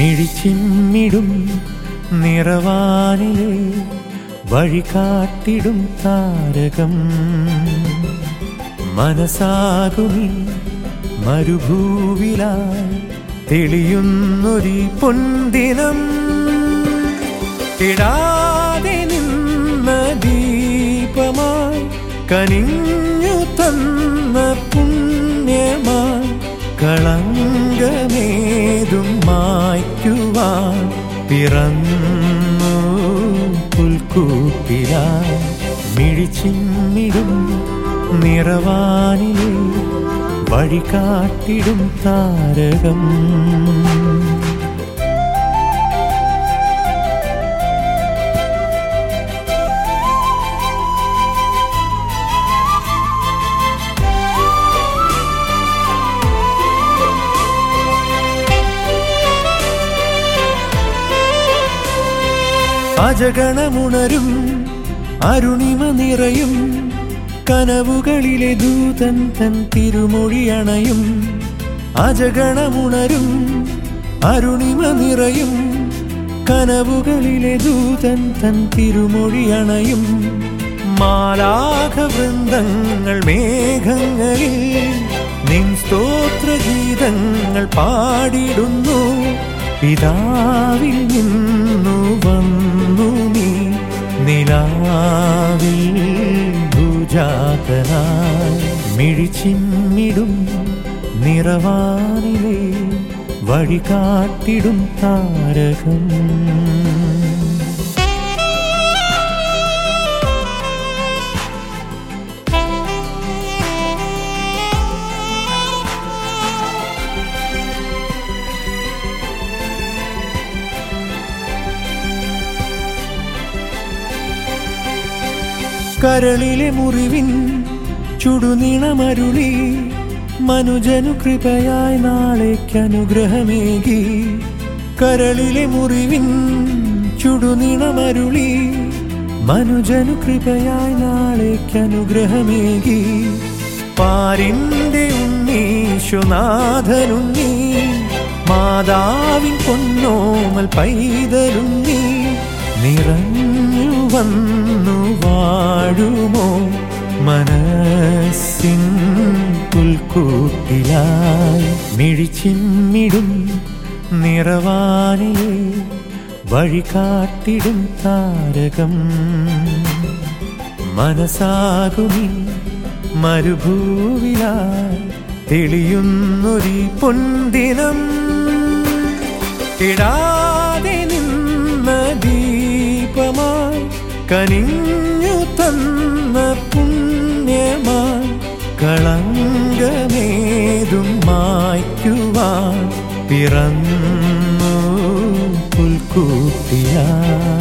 മിഴിച്ചിമ്മിടും നിറവാനിലെ വഴി കാട്ടിടും താരകം മനസ്സാകുമി മരുഭൂവിലായി തെളിയുന്നൊരു പൊന്തിനം ഇടാതെ നിന്ന ദീപമായി കനിഞ്ഞു തന്ന പുണ്യമായി കളങ്കമേതും മായ്ക്കുവാൻ പിറന്നു പുൽക്കൂട്ടിലായി മിഴിച്ചിമ്മിടും നിറവാനിലെ വഴി കാട്ടിടും താരകം അജഗണമുണരും അരുണിമ നിറയും കനവുകളിലെ ദൂതൻ തൻ തിരുമൊഴി അണയും അജഗണമുണരും അരുണിമ നിറയും കനവുകളിലെ ദൂതൻ തൻ തിരുമൊഴി അണയും മാലാഘ വൃന്ദങ്ങൾ മേഘങ്ങളിൽ നിൻ സ്തോത്രഗീതങ്ങൾ പാടിടുന്നു പിതാവിൽ നിന്നു വന്നു നീ നിലാവിൽ ഭുജാതനായി മിഴിച്ചിമ്മിടും നിറവാനിലെ വഴി കാട്ടിടും താരകം കരളിലെ മുറിവിൻ ചുടുനീണമരുളി മനുജനു കൃപയായി നാളേക്കനുഗ്രഹമേകി കരളിലെ മുറിവിൻ ചുടുനീണമരുളി മനുജനു കൃപയായി നാളേക്കനുഗ്രഹമേകി പാരിന്റെ ഉണ്ണീശുനാഥനുണ്ണീ മാതാവിൻ പൊന്നോമൽ പൈതലുണ്ണീ നിറഞ്ഞു വന്നു വാഴുമോ മനസ്സിൻ പുൽക്കൂട്ടിലായി മിഴിച്ചിമ്മിടും നിറവാനിലെ വഴി കാട്ടിടും താരകം മനസ്സാകുമി മരുഭൂവിലായി തെളിയുന്നൊരു പൊന്തിനം ഇടാതെ നിന്ന ദീപമായി കനിഞ്ഞു തന്ന പുണ്യമായി കളങ്കമേതും മായ്ക്കുവാൻ പിറന്നു പുൽക്കൂട്ടിയായി